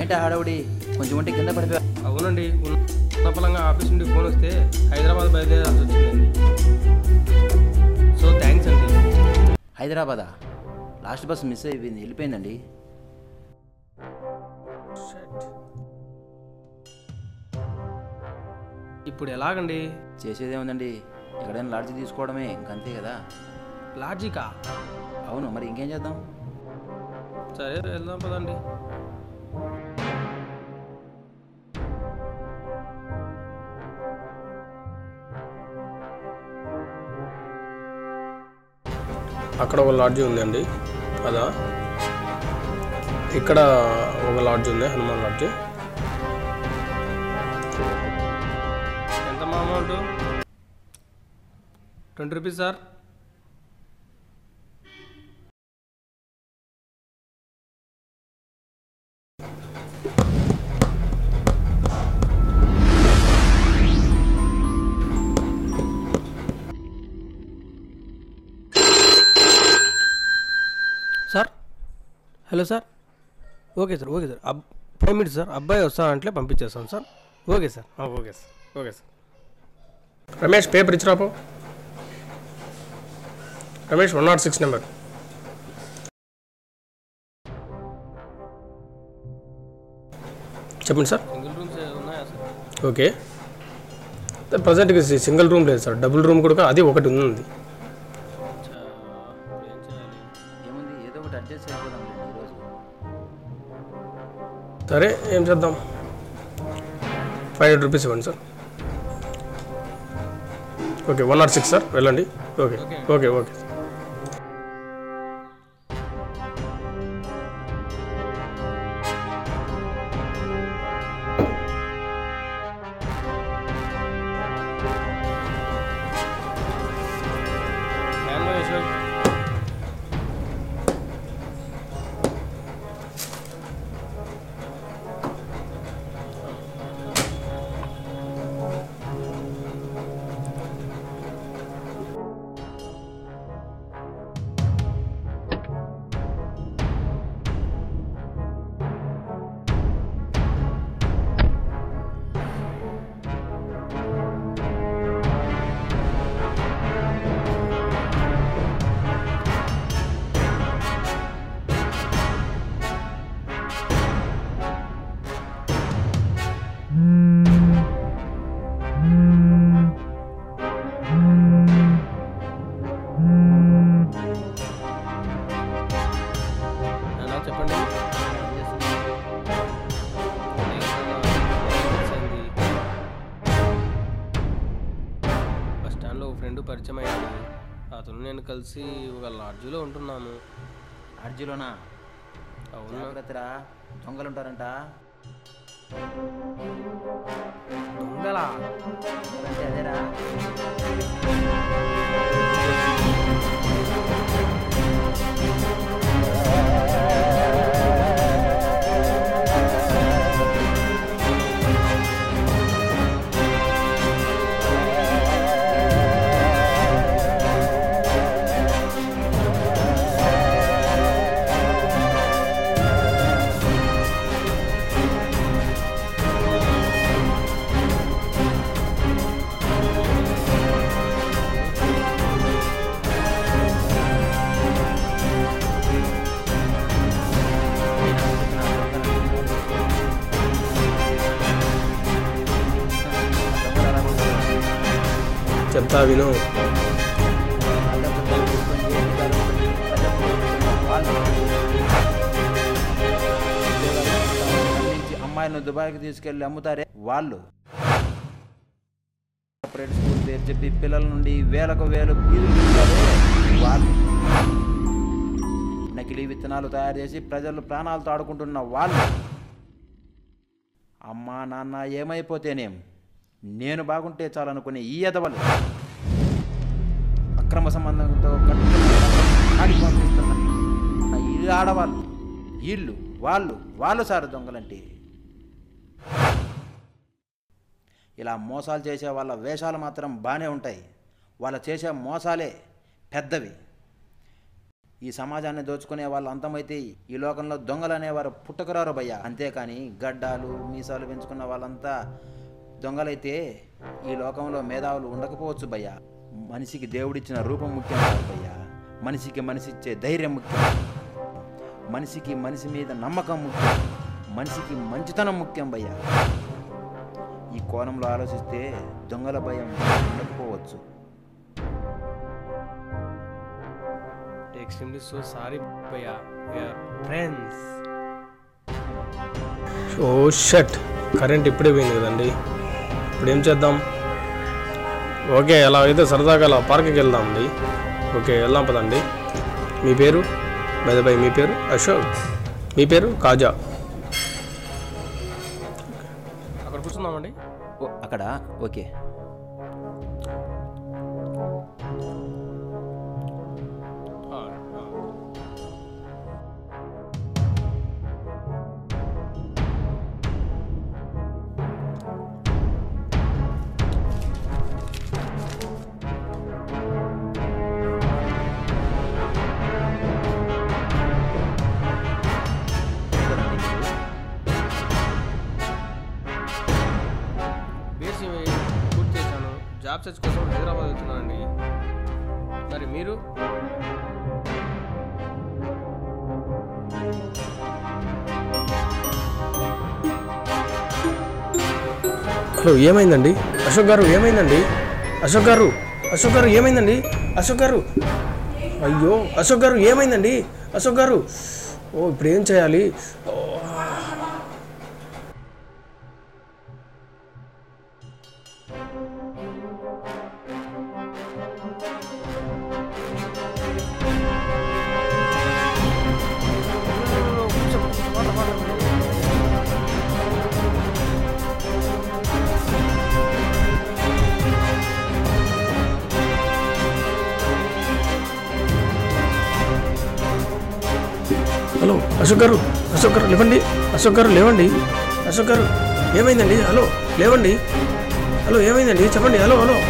ఏంటి ఆ హడావుడి కొంచెం ఉంటే కింద పడిపోయా అవునండి ఉన్న ఫలంగా ఆఫీస్ నుండి ఫోన్ వస్తే హైదరాబాద్ బయలుదేరాల్సి వచ్చిందండి సో థ్యాంక్స్ అండి హైదరాబాదా లాస్ట్ బస్ మిస్ అయిపోయింది వెళ్ళిపోయిందండి ఇప్పుడు ఎలాగండి చేసేదేముందండి ఎక్కడైనా లాడ్జి తీసుకోవడమే ఇంకంతే కదా లాజికా అవును మరి ఇంకేం చేద్దాం సరే వెళ్దాం పదండి అక్కడ ఒక లాడ్జి ఉందండి అదా ఇక్కడ ఒక లాడ్జి ఉంది హనుమాన్ లాడ్జి ఎంత మా amount twenty rupees sir sir hello sir okay sir okay sir అబ్ ఫైవ్ మినిట్స్ సార్ అబ్బాయి వస్తానంటే పంపించేస్తాను సార్ ఓకే సార్ ఆ, okay sir okay sir Ramesh paper ఇచ్చిరాపో Ramesh one nought six number చెప్పండి సార్ సింగిల్ రూమ్స్ ఉన్నాయా సార్ ఓకే ప్రజెంట్కి single room లేదు సార్ డబుల్ రూమ్ కూడా అది ఒకటి ఉంది అచ్చా, ఏం చేయాలి ఏముంది ఏదో ఒకటి అడ్జస్ట్ అయిపోదాం ఈరోజు సరే ఏం చేద్దాం ఫైవ్ హండ్రెడ్ రూపీస్ ఇవ్వండి sir okay one nought six sir వెళ్ళండి okay okay okay hand wash అలా చెప్పండి బస్ స్టాండ్లో ఒక ఫ్రెండ్ పరిచయం అయ్యాడు అతను నేను కలిసి ఒక లాడ్జ్లో ఉంటున్నాము లాడ్జిలోనా అవును జాగ్రత్తరా దొంగలు ఉంటారంట దొంగలా అంటే అదేరా చెప్తా విను అమ్మాయిలను దుబాయ్కి తీసుకెళ్ళి అమ్ముతారే వాళ్ళు కార్పొరేట్ స్కూల్ పేరు చెప్పి పిల్లల నుండి వేలకు వేలు ఫీజులు తీసుకుంటారే వాళ్ళు నకిలీ విత్తనాలు తయారు చేసి ప్రజలు ప్రాణాలతో ఆడుకుంటున్న వాళ్ళు అమ్మా నాన్న ఏమైపోతేనేం నేను బాగుంటే చాలనుకునే ఈ ఎదవలు అక్రమ సంబంధంతో కట్టుకున్న ఆడికి పంపిస్తున్న ఈ ఆడవాళ్ళు వీళ్ళు వాళ్ళు వాళ్ళు సార్ దొంగలంటే ఇలా మోసాలు చేసే వాళ్ళ వేషాలు మాత్రం బాగానే ఉంటాయి వాళ్ళు చేసే మోసాలే పెద్దవి ఈ సమాజాన్ని దోచుకునే వాళ్ళు అంతమైతే ఈ లోకంలో దొంగలు అనేవారు పుట్టకరారు భయ్య అంతేకాని గడ్డాలు మీసాలు పెంచుకున్న వాళ్ళంతా దొంగలైతే ఈ లోకంలో మేధావులు ఉండకపోవచ్చు భయ్య మనిషికి దేవుడిచ్చిన రూపం ముఖ్యం కాదు భయ్య మనిషికి మనిషి ఇచ్చే ధైర్యం ముఖ్యం మనిషికి మనిషి మీద నమ్మకం ముఖ్యం మనిషికి మంచితనం ముఖ్యం భయ్య ఈ కోణంలో ఆలోచిస్తే దొంగల భయం ఉండకపోవచ్చు ఎక్స్ట్రీమ్లీ సో సారీ భయ్యా వీఆర్ ఫ్రెండ్స్ ఓ షట్ కరెంట్ ఇప్పుడే పోయింది కదండి ఇప్పుడు ఏం చేద్దాం ఓకే అలా అయితే సరదాగా అలా పార్క్కి వెళ్దాం అండి ఓకే వెళ్దాం పదండి మీ పేరు బై బై మీ పేరు అశోక్ మీ పేరు కాజా అక్కడ కూర్చుందామండి ఓ అక్కడ ఓకే ఆ, ఆ. బీఎస్సీ పూర్తి చేశాను జాబ్ సెర్చ్ కోసం హైదరాబాద్ వెళ్తున్నానండి మరి మీరు హలో ఏమైందండి అశోక్ గారు ఏమైందండి అశోక్ గారు అశోక్ గారు ఏమైందండి అశోక్ గారు అయ్యో అశోక్ గారు ఏమైందండి అశోక్ గారు ఓ ఇప్పుడు ఏం చేయాలి ఓ, హలో అశోక్ గారు అశోక్ గారు లేవండి అశోక్ గారు లేవండి అశోక్ గారు ఏమైందండి హలో లేవండి హలో ఏమైందండి చెప్పండి హలో హలో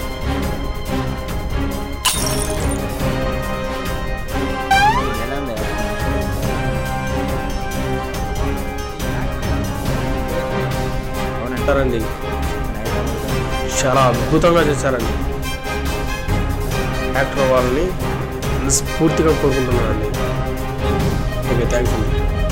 చేశారండి చాలా అద్భుతంగా చేశారండి యాక్టర్ వాళ్ళని మనస్ఫూర్తిగా కోరుకుంటున్నానండి ఓకే థ్యాంక్స్ అండి